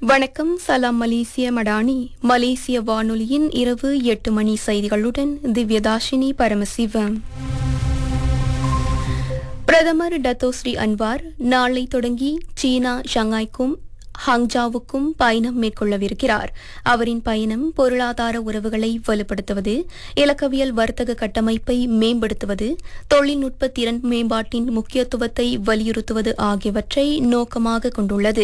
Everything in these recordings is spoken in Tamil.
வணக்கம் சலாம் மலேசிய மடானி மலேசிய வானொலியின் இரவு எட்டு மணி செய்திகளுடன் திவ்யதாஷினி பரமசிவம் பிரதமர் டத்தோஸ்ரீ அன்வார் நாளை தொடங்கி சீனா ஷங்காய்க்கும் ஹாங்ஜாவுக்கும் பயணம் மேற்கொள்ளவிருக்கிறார் அவரின் பயணம் பொருளாதார உறவுகளை வலுப்படுத்துவது இலக்கவியல் வர்த்தக கட்டமைப்பை மேம்படுத்துவது தொழில்நுட்ப திறன் மேம்பாட்டின் முக்கியத்துவத்தை வலியுறுத்துவது ஆகியவற்றை நோக்கமாக கொண்டுள்ளது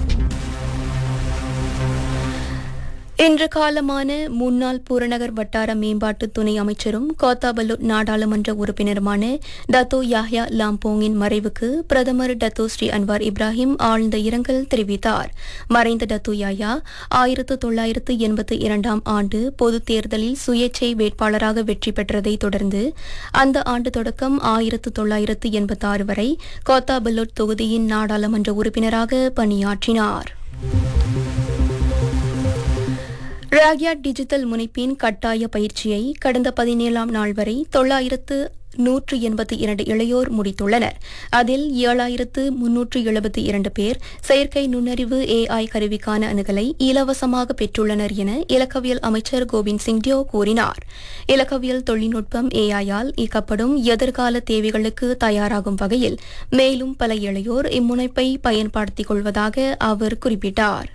இன்று காலமான முன்னாள் புறநகர் வட்டார மேம்பாட்டு துணை அமைச்சரும் கோத்தாபல்லூர் நாடாளுமன்ற உறுப்பினருமான டத்தோ யாஹ்யா லாம்போங்கின் மறைவுக்கு பிரதமர் டத்தோ ஸ்ரீ அன்வார் இப்ராஹிம் ஆழ்ந்த இரங்கல் தெரிவித்தார் மறைந்த டத்தோ யாயா ஆயிரத்து தொள்ளாயிரத்து எண்பத்தி இரண்டாம் ஆண்டு பொதுத் தேர்தலில் சுயேட்சை வேட்பாளராக வெற்றி பெற்றதை தொடர்ந்து அந்த ஆண்டு தொடக்கம் ஆயிரத்து தொள்ளாயிரத்து எண்பத்தாறு வரை கோத்தாபல்லூர் தொகுதியின் நாடாளுமன்ற உறுப்பினராக பணியாற்றினார் ராக்யா டிஜிட்டல் முனைப்பின் கட்டாய பயிற்சியை கடந்த பதினேழாம் நாள் வரை தொள்ளாயிரத்து நூற்று எண்பத்தி இரண்டு இளையோர் முடித்துள்ளனர் அதில் ஏழாயிரத்து முன்னூற்று எழுபத்தி இரண்டு பேர் செயற்கை நுண்ணறிவு ஏஐ கருவிக்கான அணுகலை இலவசமாக பெற்றுள்ளனர் என இலக்கவியல் அமைச்சர் கோவிந்த் சிங் டியோ கூறினார் இலக்கவியல் தொழில்நுட்பம் ஏஐயால் இயக்கப்படும் எதிர்கால தேவைகளுக்கு தயாராகும் வகையில் மேலும் பல இளையோர் இம்முனைப்பை பயன்படுத்திக் கொள்வதாக அவர் குறிப்பிட்டார்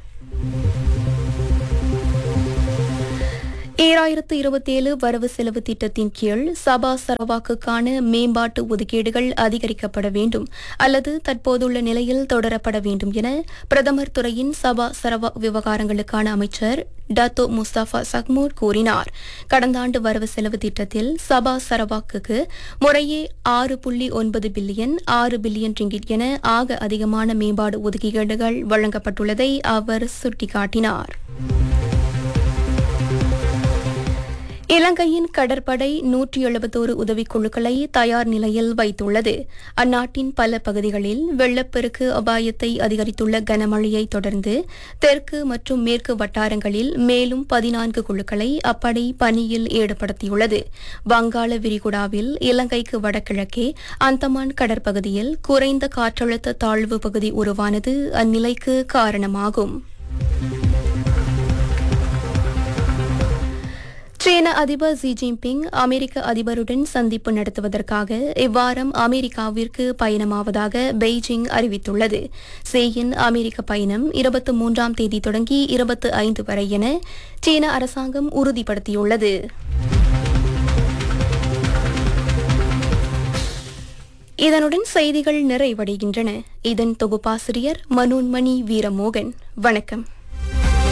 ஈராயிரத்து இருபத்தேழு வரவு செலவு திட்டத்தின் கீழ் சபா சரவாக்குக்கான மேம்பாட்டு ஒதுக்கீடுகள் அதிகரிக்கப்பட வேண்டும் அல்லது தற்போதுள்ள நிலையில் தொடரப்பட வேண்டும் என பிரதமர் துறையின் சபா சரவா விவகாரங்களுக்கான அமைச்சர் டத்தோ முஸ்தபா சக்மூர் கூறினார் கடந்த ஆண்டு வரவு செலவு திட்டத்தில் சபா சரவாக்குக்கு முறையே ஆறு புள்ளி ஒன்பது பில்லியன் ஆறு பில்லியன் ரிங்கிட் என ஆக அதிகமான மேம்பாடு ஒதுக்கீடுகள் வழங்கப்பட்டுள்ளதை அவர் சுட்டிக்காட்டினார் இலங்கையின் கடற்படை நூற்றி எழுபத்தோரு உதவிக்குழுக்களை தயார் நிலையில் வைத்துள்ளது அந்நாட்டின் பல பகுதிகளில் வெள்ளப்பெருக்கு அபாயத்தை அதிகரித்துள்ள கனமழையை தொடர்ந்து தெற்கு மற்றும் மேற்கு வட்டாரங்களில் மேலும் பதினான்கு குழுக்களை அப்படை பணியில் ஈடுபடுத்தியுள்ளது வங்காள விரிகுடாவில் இலங்கைக்கு வடகிழக்கே அந்தமான் கடற்பகுதியில் குறைந்த காற்றழுத்த தாழ்வு பகுதி உருவானது அந்நிலைக்கு காரணமாகும் சீன அதிபர் ஜி ஜின்பிங் அமெரிக்க அதிபருடன் சந்திப்பு நடத்துவதற்காக இவ்வாரம் அமெரிக்காவிற்கு பயணமாவதாக பெய்ஜிங் அறிவித்துள்ளது சேயின் அமெரிக்க பயணம் இருபத்தி மூன்றாம் தேதி தொடங்கி இருபத்தி ஐந்து வரை என சீன அரசாங்கம் உறுதிப்படுத்தியுள்ளது இதனுடன் செய்திகள் நிறைவடைகின்றன இதன் தொகுப்பாசிரியர் மனோன்மணி வீரமோகன் வணக்கம்